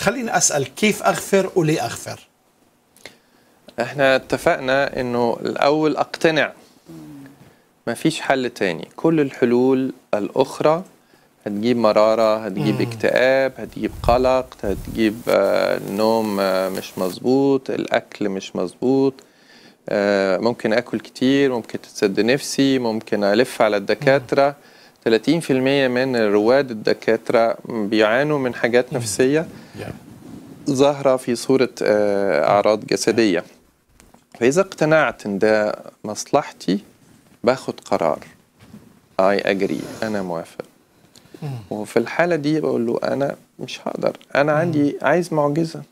خليني أسأل كيف أغفر وليه أغفر احنا اتفقنا انه الاول اقتنع ما فيش حل تاني كل الحلول الاخرى هتجيب مرارة هتجيب مم. اكتئاب هتجيب قلق هتجيب آه، نوم آه، مش مظبوط الاكل مش مظبوط آه، ممكن اكل كتير ممكن تسد نفسي ممكن الف على الدكاترة 30% من رواد الدكاترة بيعانوا من حاجات نفسية ظاهرة في صورة آه، أعراض جسدية فإذا اقتنعت إن ده مصلحتي باخد قرار اي اجري انا موافق وفي الحالة دي بقول له أنا مش هقدر أنا عندي عايز معجزة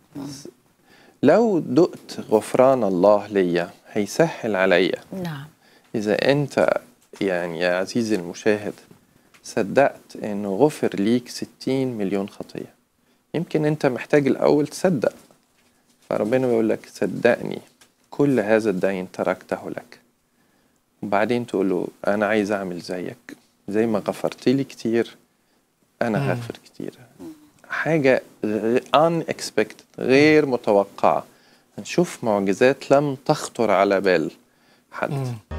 لو دقت غفران الله ليا هيسهل عليا نعم إذا أنت يعني يا عزيزي المشاهد صدقت إنه غفر ليك 60 مليون خطية يمكن أنت محتاج الأول تصدق فربنا بيقول لك صدقني كل هذا الدين تركته لك وبعدين تقول له أنا عايز أعمل زيك زي ما غفرت لي كتير أنا مم. هغفر كتير حاجة غ- unexpected غير متوقعة هنشوف معجزات لم تخطر على بال حد مم.